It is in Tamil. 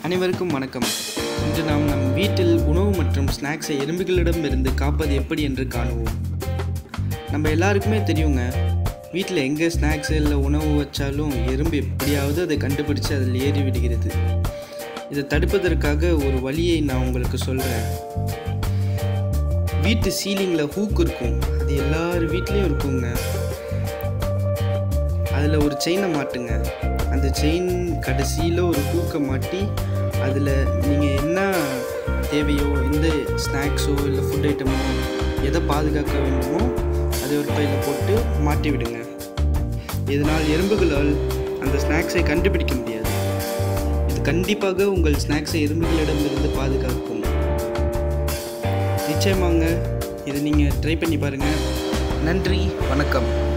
அனைவருக்கும் வணக்கம் இன்று நாம் நம் வீட்டில் உணவு மற்றும் ஸ்நாக்ஸை எறும்புகளிடமிருந்து காப்பது எப்படி என்று காணுவோம் நம்ம எல்லாருக்குமே தெரியுங்க வீட்டில் எங்கே ஸ்நாக்ஸ் இல்லை உணவு வச்சாலும் எறும்பு எப்படியாவது அதை கண்டுபிடிச்சு அதில் ஏறி விடுகிறது இதை தடுப்பதற்காக ஒரு வழியை நான் உங்களுக்கு சொல்கிறேன் வீட்டு சீலிங்கில் ஹூக் இருக்கும் அது எல்லார் வீட்லேயும் இருக்குங்க அதில் ஒரு செயினை மாட்டுங்க அந்த செயின் கடைசியில் ஒரு ஹூக்கை மாட்டி அதில் நீங்கள் என்ன தேவையோ எந்த ஸ்நாக்ஸோ இல்லை ஃபுட் ஐட்டமோ எதை பாதுகாக்க வேண்டுமோ அதை ஒரு பையில் போட்டு மாட்டி விடுங்க இதனால் எறும்புகளால் அந்த ஸ்நாக்ஸை கண்டுபிடிக்க முடியாது இது கண்டிப்பாக உங்கள் ஸ்நாக்ஸை எறும்புகளிடமிருந்து பாதுகாக்கும் நிச்சயமாங்க இதை நீங்கள் ட்ரை பண்ணி பாருங்கள் நன்றி வணக்கம்